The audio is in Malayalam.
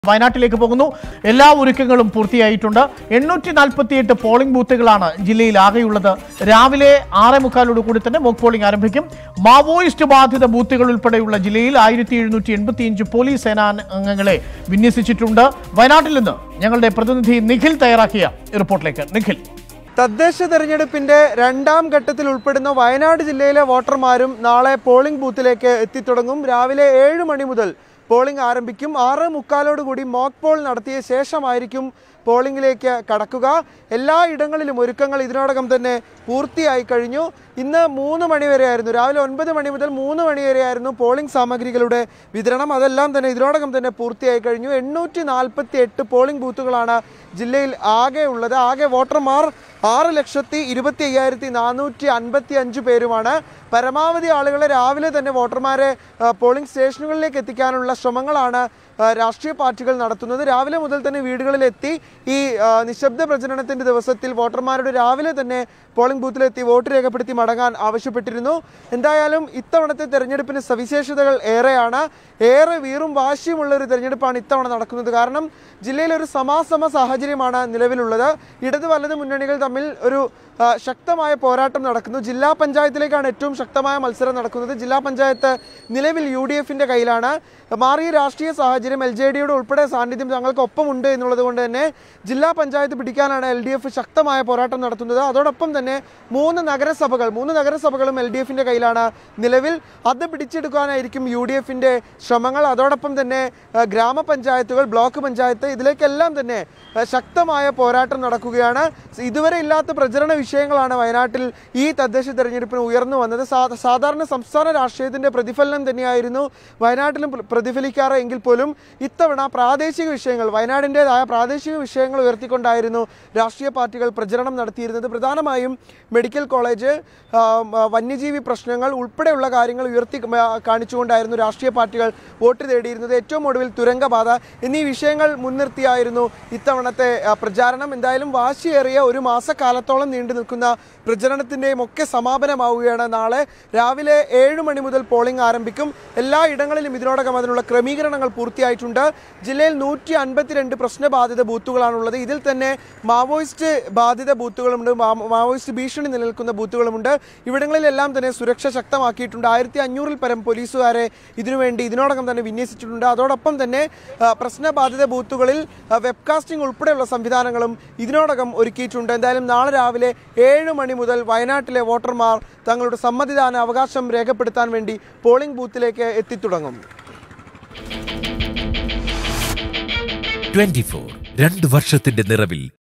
വയനാട്ടിലേക്ക് പോകുന്നു എല്ലാ ഒരുക്കങ്ങളും പൂർത്തിയായിട്ടുണ്ട് എണ്ണൂറ്റി നാൽപ്പത്തിയെട്ട് പോളിംഗ് ബൂത്തുകളാണ് ജില്ലയിൽ ആകെയുള്ളത് രാവിലെ ആറേ മുക്കാലോട് കൂടി തന്നെ മോക്ക് പോളിംഗ് ആരംഭിക്കും മാവോയിസ്റ്റ് ബാധിത ബൂത്തുകൾ ഉൾപ്പെടെയുള്ള ജില്ലയിൽ ആയിരത്തി എഴുന്നൂറ്റി എൺപത്തിയഞ്ച് പോലീസ് സേനാ അംഗങ്ങളെ വിന്യസിച്ചിട്ടുണ്ട് വയനാട്ടിൽ നിന്ന് ഞങ്ങളുടെ പ്രതിനിധി നിഖിൽ തയ്യാറാക്കിയ റിപ്പോർട്ടിലേക്ക് നിഖിൽ തദ്ദേശ തെരഞ്ഞെടുപ്പിന്റെ രണ്ടാം ഘട്ടത്തിൽ ഉൾപ്പെടുന്ന വയനാട് ജില്ലയിലെ വോട്ടർമാരും നാളെ പോളിംഗ് ബൂത്തിലേക്ക് എത്തിത്തുടങ്ങും രാവിലെ ഏഴ് മണി മുതൽ പോളിംഗ് ആരംഭിക്കും ആറ് മുക്കാലോടുകൂടി മോക്ക് പോൾ നടത്തിയ ശേഷമായിരിക്കും പോളിംഗിലേക്ക് കടക്കുക എല്ലാ ഇടങ്ങളിലും ഒരുക്കങ്ങൾ ഇതിനോടകം തന്നെ പൂർത്തിയായി കഴിഞ്ഞു ഇന്ന് മൂന്ന് മണി വരെയായിരുന്നു രാവിലെ ഒൻപത് മണി മുതൽ മൂന്ന് മണി വരെയായിരുന്നു പോളിംഗ് സാമഗ്രികളുടെ വിതരണം അതെല്ലാം തന്നെ ഇതിനോടകം തന്നെ പൂർത്തിയായി കഴിഞ്ഞു എണ്ണൂറ്റി നാൽപ്പത്തി എട്ട് പോളിംഗ് ബൂത്തുകളാണ് ജില്ലയിൽ ആകെ ഉള്ളത് ആകെ വോട്ടർമാർ ആറ് ലക്ഷത്തി ഇരുപത്തി അയ്യായിരത്തി നാനൂറ്റി അൻപത്തി അഞ്ച് പേരുമാണ് പരമാവധി ആളുകളെ രാവിലെ തന്നെ വോട്ടർമാരെ ആ, പോളിംഗ് സ്റ്റേഷനുകളിലേക്ക് എത്തിക്കാനുള്ള ശ്രമങ്ങളാണ് ആ, രാഷ്ട്രീയ പാർട്ടികൾ നടത്തുന്നത് രാവിലെ മുതൽ തന്നെ വീടുകളിലെത്തി ഈ ആ, നിശബ്ദ പ്രചരണത്തിന്റെ ദിവസത്തിൽ വോട്ടർമാരോട് രാവിലെ തന്നെ പോളിംഗ് ബൂത്തിലെത്തി വോട്ട് രേഖപ്പെടുത്തി മടങ്ങാൻ ആവശ്യപ്പെട്ടിരുന്നു എന്തായാലും ഇത്തവണത്തെ തെരഞ്ഞെടുപ്പിന് സവിശേഷതകൾ ഏറെയാണ് ഏറെ വീറും വാശിയുമുള്ള ഒരു തെരഞ്ഞെടുപ്പാണ് ഇത്തവണ നടക്കുന്നത് കാരണം ജില്ലയിൽ ഒരു സമാസമ സാഹചര്യമാണ് നിലവിലുള്ളത് ഇടത് വലത് മുന്നണികൾ തമ്മിൽ ഒരു ആ, ശക്തമായ പോരാട്ടം നടക്കുന്നു ജില്ലാ പഞ്ചായത്തിലേക്കാണ് ഏറ്റവും ശക്തമായ മത്സരം നടക്കുന്നത് ജില്ലാ പഞ്ചായത്ത് നിലവിൽ യു ഡി എഫിന്റെ കയ്യിലാണ് മാറിയ രാഷ്ട്രീയ സാഹചര്യം എൽ ജെ ഡിയുടെ ഉൾപ്പെടെ സാന്നിധ്യം തങ്ങൾക്ക് ഒപ്പമുണ്ട് എന്നുള്ളത് കൊണ്ട് തന്നെ ജില്ലാ പഞ്ചായത്ത് പിടിക്കാനാണ് എൽ ഡി എഫ് ശക്തമായ പോരാട്ടം നടത്തുന്നത് അതോടൊപ്പം തന്നെ മൂന്ന് നഗരസഭകൾ മൂന്ന് നഗരസഭകളും എൽ ഡി എഫിന്റെ കയ്യിലാണ് നിലവിൽ അത് പിടിച്ചെടുക്കാനായിരിക്കും യു ഡി എഫിന്റെ ശ്രമങ്ങൾ അതോടൊപ്പം തന്നെ ആ, ഗ്രാമപഞ്ചായത്തുകൾ ബ്ലോക്ക് പഞ്ചായത്ത് ഇതിലേക്കെല്ലാം തന്നെ ആ, ശക്തമായ പോരാട്ടം നടക്കുകയാണ് ഇതുവരെ ഇല്ലാത്ത പ്രചരണ വിഷയങ്ങളാണ് വയനാട്ടിൽ ഈ തദ്ദേശ തെരഞ്ഞെടുപ്പിന് ഉയർന്നു വന്നത് സാ- സാധാരണ സംസ്ഥാന രാഷ്ട്രീയത്തിന്റെ പ്രതിഫലനം തന്നെയായിരുന്നു വയനാട്ടിലും പ്ര- പ്രതിഫലിക്കാറ് എങ്കിൽ പോലും ഇത്തവണ പ്രാദേശിക വിഷയങ്ങൾ വയനാടിൻ്റെതായ പ്രാദേശിക വിഷയങ്ങൾ ഉയർത്തിക്കൊണ്ടായിരുന്നു രാഷ്ട്രീയ പാർട്ടികൾ പ്രചരണം നടത്തിയിരുന്നത് പ്രധാനമായും മെഡിക്കൽ കോളേജ് ആ, ആ, വന്യജീവി പ്രശ്നങ്ങൾ ഉൾപ്പെടെയുള്ള കാര്യങ്ങൾ ഉയർത്തി ആ, കാണിച്ചുകൊണ്ടായിരുന്നു രാഷ്ട്രീയ പാർട്ടികൾ വോട്ട് തേടിയിരുന്നത് ഏറ്റവും ഒടുവിൽ തുരങ്കപാത എന്നീ വിഷയങ്ങൾ മുൻനിർത്തിയായിരുന്നു ഇത്തവണത്തെ ആ, പ്രചാരണം എന്തായാലും വാശിയേറിയ ഒരു മാസക്കാലത്തോളം നീണ്ടു നിൽക്കുന്ന പ്രചരണത്തിൻ്റെയും ഒക്കെ സമാപനമാവുകയാണ് നാളെ രാവിലെ ഏഴ് മണി മുതൽ പോളിംഗ് ആരംഭിക്കും എല്ലാ ഇടങ്ങളിലും ഇതിനോടകം അതിനുള്ള ക്രമീകരണങ്ങൾ പൂർത്തിയായിട്ടുണ്ട് ജില്ലയിൽ നൂറ്റി അൻപത്തിരണ്ട് പ്രശ്നബാധിത ബൂത്തുകളാണുള്ളത് ഇതിൽ തന്നെ മാവോയിസ്റ്റ് ബാധിത ബൂത്തുകളുമുണ്ട് മാ- മാവോയിസ്റ്റ് ഭീഷണി നിലനിൽക്കുന്ന ബൂത്തുകളുമുണ്ട് ഇവിടങ്ങളിലെല്ലാം തന്നെ സുരക്ഷ ശക്തമാക്കിയിട്ടുണ്ട് ആയിരത്തി അഞ്ഞൂറിൽ പരം പോലീസുകാരെ ഇതിനുവേണ്ടി ഇതിനോടകം തന്നെ വിന്യസിച്ചിട്ടുണ്ട് അതോടൊപ്പം തന്നെ ആ, പ്രശ്നബാധിത ബൂത്തുകളിൽ ആ, വെബ്കാസ്റ്റിംഗ് ഉൾപ്പെടെയുള്ള സംവിധാനങ്ങളും ഇതിനോടകം ഒരുക്കിയിട്ടുണ്ട് എന്തായാലും നാളെ രാവിലെ ഏഴ് മണി മുതൽ വയനാട്ടിലെ വോട്ടർമാർ തങ്ങളുടെ സമ്മതിദാന അവകാശം രേഖപ്പെടുത്താൻ വേണ്ടി പോളിംഗ് ബൂത്തിലേക്ക് എത്തിത്തുടങ്ങും ട്വന്റി ഫോർ രണ്ട് വർഷത്തിന്റെ നിറവിൽ